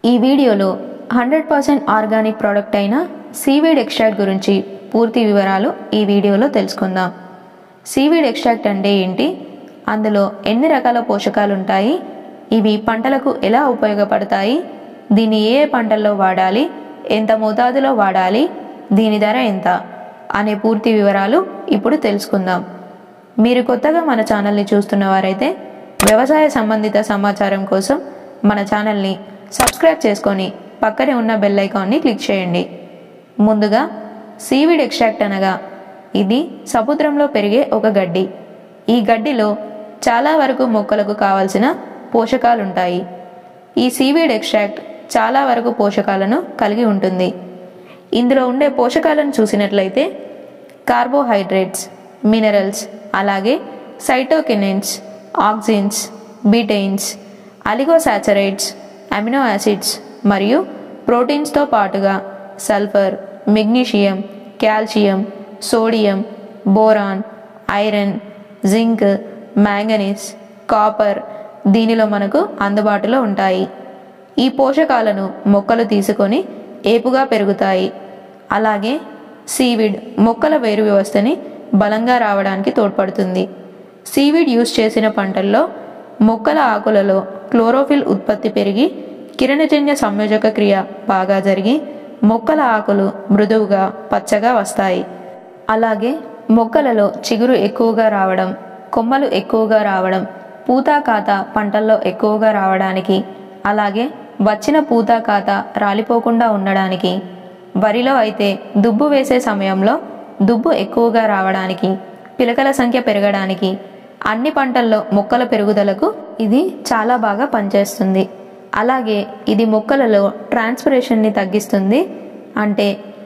ఈ వీడియోలో hundred percent organic product అయిన సీవీడ్ ఎక్స్ట్రాక్ట్ గురించి పూర్తి వివరాలు ఈ వీడియోలో తెలుసుకుందాం సీవీడ్ ఎక్స్ట్రాక్ట్ అంటే ఏంటి అందులో ఎన్ని రకాల పోషకాలు ఉంటాయి ఇవి పంటలకు ఎలా ఉపయోగపడతాయి దీన్ని ఏ ఏ పంటల్లో వాడాలి ఎంత మోతాదులో వాడాలి దీని ధర ఎంత అనే పూర్తి వివరాలు ఇప్పుడు తెలుసుకుందాం మీరు కొత్తగా మన ఛానల్ని చూస్తున్న వారైతే వ్యవసాయ సంబంధిత సమాచారం కోసం మన ఛానల్ని సబ్స్క్రైబ్ చేసుకొని పక్కనే ఉన్న బెల్ ఐకాన్ని క్లిక్ చేయండి ముందుగా సీవిడ్ ఎక్స్ట్రాక్ట్ అనగా ఇది సముద్రంలో పెరిగే ఒక గడ్డి ఈ గడ్డిలో చాలా వరకు మొక్కలకు కావలసిన పోషకాలుంటాయి ఈ సీవీడ్ ఎక్స్ట్రాక్ట్ చాలా వరకు పోషకాలను కలిగి ఉంటుంది ఇందులో ఉండే పోషకాలను చూసినట్లయితే కార్బోహైడ్రేట్స్ మినరల్స్ అలాగే cytokinins auxins betaines oligosaccharides amino acids మరియు ప్రోటీన్స్తో పాటుగా sulphur magnesium calcium sodium boron iron zinc manganese copper దీనిలో మనకు అందుబాటులో ఉంటాయి ఈ పోషకాలను మొక్కలు తీసుకొని ఏపుగా పెరుగుతాయి అలాగే సీవిడ్ మొక్కల వేరు వ్యవస్థని బలంగా రావడానికి తోడ్పడుతుంది సీవిడ్ యూజ్ చేసిన పంటల్లో మొక్కల ఆకులలో క్లోరోఫిల్ ఉత్పత్తి పెరిగి కిరణజన్య సంయోజక క్రియ బాగా జరిగి మొక్కల ఆకులు మృదువుగా పచ్చగా వస్తాయి అలాగే మొక్కలలో చిగురు ఎక్కువగా రావడం కొమ్మలు ఎక్కువగా రావడం పూత కాత పంటల్లో ఎక్కువగా రావడానికి అలాగే వచ్చిన పూత కాత రాలిపోకుండా ఉండడానికి వరిలో అయితే దుబ్బు వేసే సమయంలో దుబ్బు ఎక్కువగా రావడానికి పిలకల సంఖ్య పెరగడానికి అన్ని పంటల్లో మొక్కల పెరుగుదలకు ఇది చాలా బాగా పనిచేస్తుంది అలాగే ఇది మొక్కలలో ట్రాన్స్పిరేషన్ని తగ్గిస్తుంది అంటే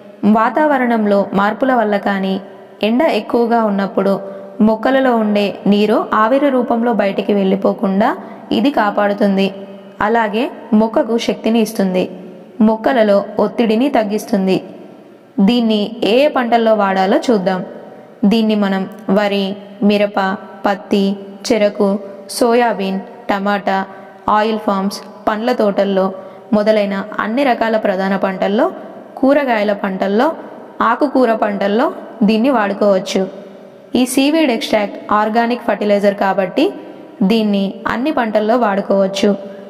వాతావరణంలో మార్పుల వల్ల కానీ ఎండ ఎక్కువగా ఉన్నప్పుడు మొక్కలలో ఉండే నీరు ఆవిరి రూపంలో బయటికి వెళ్ళిపోకుండా ఇది కాపాడుతుంది అలాగే మొక్కకు శక్తిని ఇస్తుంది మొక్కలలో ఒత్తిడిని తగ్గిస్తుంది దీన్ని ఏ ఏ పంటల్లో వాడాలో చూద్దాం దీన్ని మనం వరి మిరప పత్తి చెరకు సోయాబీన్ టమాటా ఆయిల్ ఫామ్స్ పండ్ల తోటల్లో మొదలైన అన్ని రకాల ప్రధాన పంటల్లో కూరగాయల పంటల్లో ఆకుకూర పంటల్లో దీన్ని వాడుకోవచ్చు ఈ సీవీడ్ ఎక్స్ట్రాక్ట్ ఆర్గానిక్ ఫర్టిలైజర్ కాబట్టి దీన్ని అన్ని పంటల్లో వాడుకోవచ్చు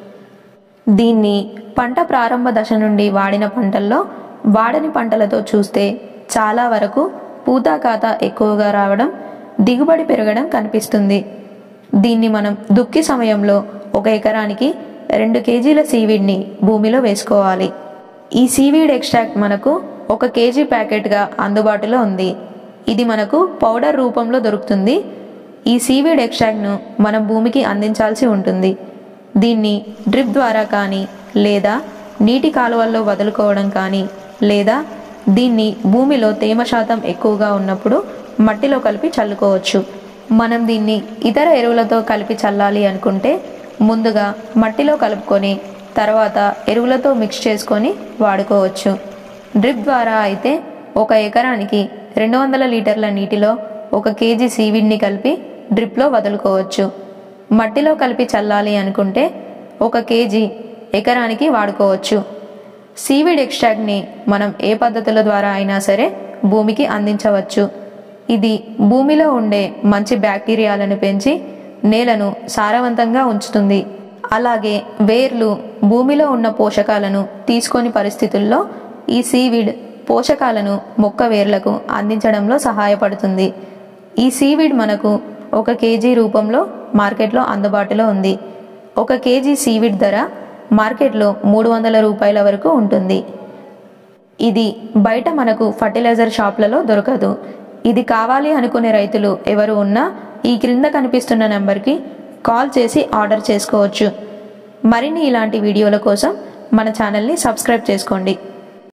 దీన్ని పంట ప్రారంభ దశ నుండి వాడిన పంటల్లో వాడని పంటలతో చూస్తే చాలా వరకు పూత కాత ఎక్కువగా రావడం దిగుబడి పెరగడం కనిపిస్తుంది దీన్ని మనం దుక్కి సమయంలో ఒక ఎకరానికి రెండు కేజీల సీవీడ్ని భూమిలో వేసుకోవాలి ఈ సీవీడ్ ఎక్స్ట్రాక్ట్ మనకు ఒక కేజీ ప్యాకెట్గా అందుబాటులో ఉంది ఇది మనకు పౌడర్ రూపంలో దొరుకుతుంది ఈ సీవీడ్ ఎక్స్ట్రాక్ట్ను మనం భూమికి అందించాల్సి ఉంటుంది దీన్ని డ్రిప్ ద్వారా కానీ లేదా నీటి కాలువల్లో వదులుకోవడం కానీ లేదా దీన్ని భూమిలో తేమ శాతం ఎక్కువగా ఉన్నప్పుడు మట్టిలో కలిపి చల్లుకోవచ్చు మనం దీన్ని ఇతర ఎరువులతో కలిపి చల్లాలి అనుకుంటే ముందుగా మట్టిలో కలుపుకొని తర్వాత ఎరువులతో మిక్స్ చేసుకొని వాడుకోవచ్చు డ్రిప్ ద్వారా అయితే ఒక ఎకరానికి రెండు వందల లీటర్ల నీటిలో ఒక కేజీ సీవిడ్ని కలిపి డ్రిప్లో వదులుకోవచ్చు మట్టిలో కలిపి చల్లాలి అనుకుంటే ఒక కేజీ ఎకరానికి వాడుకోవచ్చు సీవిడ్ ఎక్స్ట్రాక్ట్ని మనం ఏ పద్ధతుల ద్వారా అయినా సరే భూమికి అందించవచ్చు ఇది భూమిలో ఉండే మంచి బ్యాక్టీరియాలను పెంచి నేలను సారవంతంగా ఉంచుతుంది అలాగే వేర్లు భూమిలో ఉన్న పోషకాలను తీసుకొని పరిస్థితుల్లో ఈ సీవిడ్ పోషకాలను మొక్క వేర్లకు అందించడంలో సహాయపడుతుంది ఈ సీవిడ్ మనకు ఒక కేజీ రూపంలో మార్కెట్లో అందుబాటులో ఉంది ఒక కేజీ సీవిడ్ ధర మార్కెట్లో మూడు వందల రూపాయల వరకు ఉంటుంది ఇది బయట మనకు ఫర్టిలైజర్ షాప్లలో దొరకదు ఇది కావాలి అనుకునే రైతులు ఎవరు ఉన్నా ఈ క్రింద కనిపిస్తున్న నెంబర్కి కాల్ చేసి ఆర్డర్ చేసుకోవచ్చు మరిన్ని ఇలాంటి వీడియోల కోసం మన ఛానల్ని సబ్స్క్రైబ్ చేసుకోండి